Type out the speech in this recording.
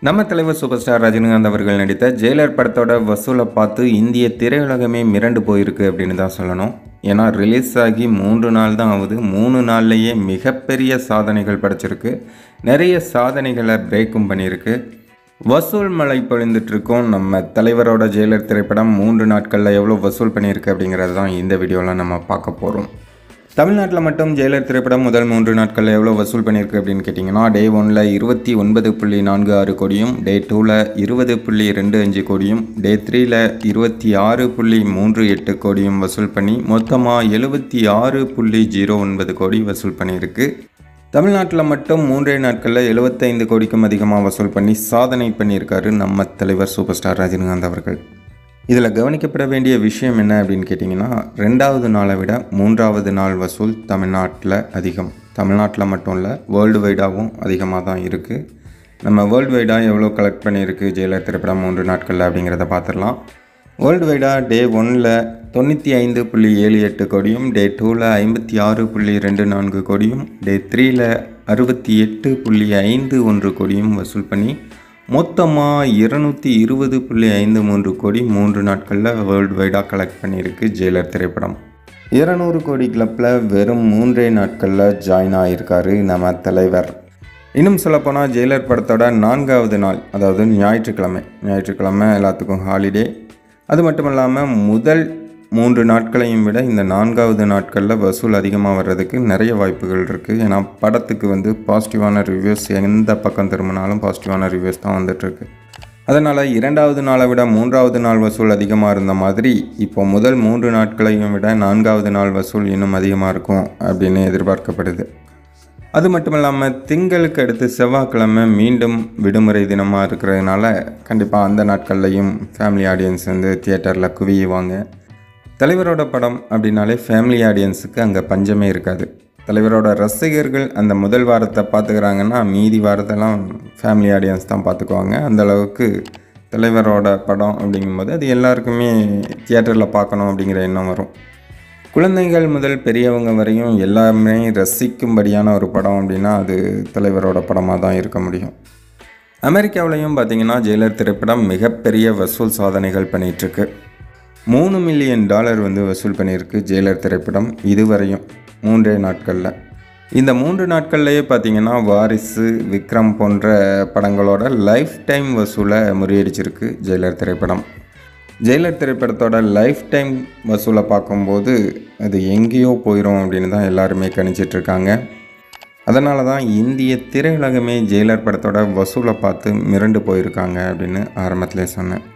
நம்ம தலைவர் super star Rajinikanth அவர்கள் நடித்த ஜெயிலர் படத்தோட வசூலை பார்த்து இந்திய திரையுலகமே மிரண்டு போயிருக்கு அப்படின்னு தான் சொல்லணும் ஏன்னா ரிலீஸ் ஆகி மூன்று நாள் தான் ஆகுது மூணு நாள்லேயே மிகப்பெரிய சாதனைகள் படைச்சிருக்கு நிறைய சாதனைகளை பிரேக்கும் பண்ணியிருக்கு வசூல் மழை பொழிந்துட்டு இருக்கோம் நம்ம தலைவரோட ஜெயிலர் திரைப்படம் மூன்று நாட்களில் எவ்வளோ வசூல் பண்ணியிருக்கு அப்படிங்கிறது தான் இந்த வீடியோவில் நம்ம பார்க்க போகிறோம் தமிழ்நாட்டில் மட்டும் ஜெயிலர் திரைப்படம் முதல் மூன்று நாட்களில் எவ்வளோ வசூல் பண்ணியிருக்கு அப்படின்னு கேட்டிங்கன்னா டே ஒனில் இருபத்தி ஒன்பது புள்ளி நான்கு ஆறு கோடியும் டே டூவில் இருபது புள்ளி ரெண்டு அஞ்சு கோடியும் டே த்ரீயில் இருபத்தி ஆறு புள்ளி மூன்று எட்டு கோடியும் வசூல் பண்ணி மொத்தமாக எழுபத்தி ஆறு புள்ளி ஜீரோ ஒன்பது கோடி வசூல் பண்ணியிருக்கு தமிழ்நாட்டில் மட்டும் மூன்றே நாட்களில் எழுபத்தைந்து கோடிக்கும் அதிகமாக வசூல் பண்ணி சாதனை பண்ணியிருக்காரு நம்ம தலைவர் சூப்பர் ஸ்டார் ரஜினிகாந்த் அவர்கள் இதில் கவனிக்கப்பட வேண்டிய விஷயம் என்ன அப்படின்னு கேட்டிங்கன்னா ரெண்டாவது நாளை விட மூன்றாவது நாள் வசூல் தமிழ்நாட்டில் அதிகம் தமிழ்நாட்டில் மட்டும் இல்லை வேர்ல்டு வைடாகவும் அதிகமாக தான் இருக்குது நம்ம வேர்ல்டு வைடாக எவ்வளோ கலெக்ட் பண்ணியிருக்கு ஜெயிலர் திரைப்படம் மூன்று நாட்களில் அப்படிங்கிறத பார்த்துடலாம் வேர்ல்டு வைடாக டே ஒனில் தொண்ணூற்றி ஐந்து புள்ளி ஏழு எட்டு கோடியும் டே டூவில் ஐம்பத்தி ஆறு புள்ளி ரெண்டு நான்கு கோடியும் டே த்ரீயில் அறுபத்தி எட்டு புள்ளி ஐந்து ஒன்று கோடியும் வசூல் பண்ணி மொத்தமாக இருநூற்றி இருபது புள்ளி ஐந்து மூன்று கோடி மூன்று நாட்களில் வேர்ல்டு வைடாக கலெக்ட் பண்ணியிருக்கு ஜெயிலர் திரைப்படம் இருநூறு கோடி கிளப்பில் வெறும் மூன்றே நாட்களில் ஜாயின் ஆகியிருக்காரு நம்ம தலைவர் இன்னும் சொல்லப்போனால் ஜெயிலர் படத்தோட நான்காவது நாள் அதாவது ஞாயிற்றுக்கிழமை ஞாயிற்றுக்கிழமை எல்லாத்துக்கும் ஹாலிடே அது மட்டும் இல்லாமல் முதல் மூன்று நாட்களையும் விட இந்த நான்காவது நாட்களில் வசூல் அதிகமாக வர்றதுக்கு நிறைய வாய்ப்புகள் இருக்குது ஏன்னா படத்துக்கு வந்து பாசிட்டிவான ரிவ்யூஸ் எந்த பக்கம் திரும்பினாலும் பாசிட்டிவான ரிவ்யூஸ் தான் வந்துட்டுருக்கு அதனால் இரண்டாவது நாளை விட மூன்றாவது நாள் வசூல் அதிகமாக இருந்த மாதிரி இப்போ முதல் மூன்று நாட்களையும் விட நான்காவது நாள் வசூல் இன்னும் அதிகமாக இருக்கும் அப்படின்னு எதிர்பார்க்கப்படுது அது மட்டும் இல்லாமல் திங்களுக்கு அடுத்து செவ்வாய்க்கிழமை மீண்டும் விடுமுறை தினமாக இருக்கிறதுனால கண்டிப்பாக அந்த நாட்கள்லையும் ஃபேமிலி ஆடியன்ஸ் வந்து தியேட்டரில் குவியுவாங்க தலைவரோட படம் அப்படின்னாலே ஃபேமிலி ஆடியன்ஸுக்கு அங்கே பஞ்சமே இருக்காது தலைவரோட ரசிகர்கள் அந்த முதல் வாரத்தை பார்த்துக்கிறாங்கன்னா மீதி வாரத்தெல்லாம் ஃபேமிலி ஆடியன்ஸ் தான் பார்த்துக்குவாங்க அந்த அளவுக்கு தலைவரோட படம் அப்படிங்கும்போது அது எல்லாருக்குமே தியேட்டரில் பார்க்கணும் அப்படிங்கிற எண்ணம் வரும் குழந்தைகள் முதல் பெரியவங்க வரையும் எல்லாருமே ரசிக்கும்படியான ஒரு படம் அப்படின்னா அது தலைவரோட படமாக தான் இருக்க முடியும் அமெரிக்காவிலையும் பார்த்தீங்கன்னா ஜெயிலர் திரைப்படம் மிகப்பெரிய வசூல் சாதனைகள் பண்ணிகிட்ருக்கு மூணு மில்லியன் டாலர் வந்து வசூல் பண்ணியிருக்கு ஜெயிலர் திரைப்படம் இதுவரையும் மூன்றே நாட்களில் இந்த மூன்று நாட்கள்லேயே பார்த்தீங்கன்னா வாரிசு விக்ரம் போன்ற படங்களோட லைஃப் டைம் வசூலை முறியடிச்சிருக்கு ஜெயிலர் திரைப்படம் ஜெயிலர் திரைப்படத்தோட லைஃப் டைம் வசூலை பார்க்கும்போது அது எங்கேயோ போயிடும் அப்படின்னு தான் எல்லாருமே கணிச்சிட்ருக்காங்க அதனால தான் இந்திய திரையுலகமே ஜெயிலர் படத்தோட வசூலை பார்த்து மிரண்டு போயிருக்காங்க அப்படின்னு ஆரம்பத்திலே சொன்னேன்